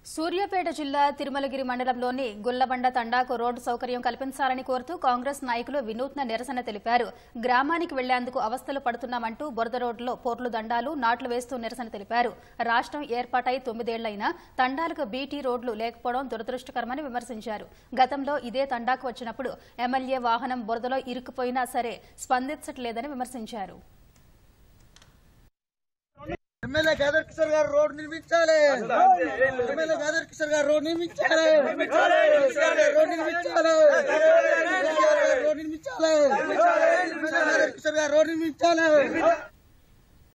సూర్యాపేట జిల్లా తిరుమలగిరి మండలంలోని గుల్లబండ తండాకు రోడ్డు సౌకర్యం కల్పించాలని కోరుతూ కాంగ్రెస్ నాయకులు వినూత్న నిరసన తెలిపారు గ్రామానికి వెళ్లేందుకు అవస్థలు పడుతున్నామంటూ బురద రోడ్లో పోర్లు దండాలు నాట్లు వేస్తూ నిరసన తెలిపారు రాష్ట్రం ఏర్పాటై తొమ్మిదేళ్లైనా తండాలకు బీటీ రోడ్లు లేకపోవడం దురదృష్టకరమని విమర్శించారు గతంలో ఇదే తండాకు వచ్చినప్పుడు ఎమ్మెల్యే వాహనం బురదలో ఇరుక్కుపోయినా సరే స్పందించట్లేదని విమర్శించారు ఎమ్మెల్యే గదర్ కిషోర్ గారు రోడ్ నిర్మించాలి ఎమ్మెల్యే గదర్ కిషోర్ గారు రోడ్ నిర్మించాలి రోడ్ నిర్మించాలి రోడ్ నిర్మించాలి ఎమ్మెల్యే గదర్ కిషోర్ గారు రోడ్ నిర్మించాలి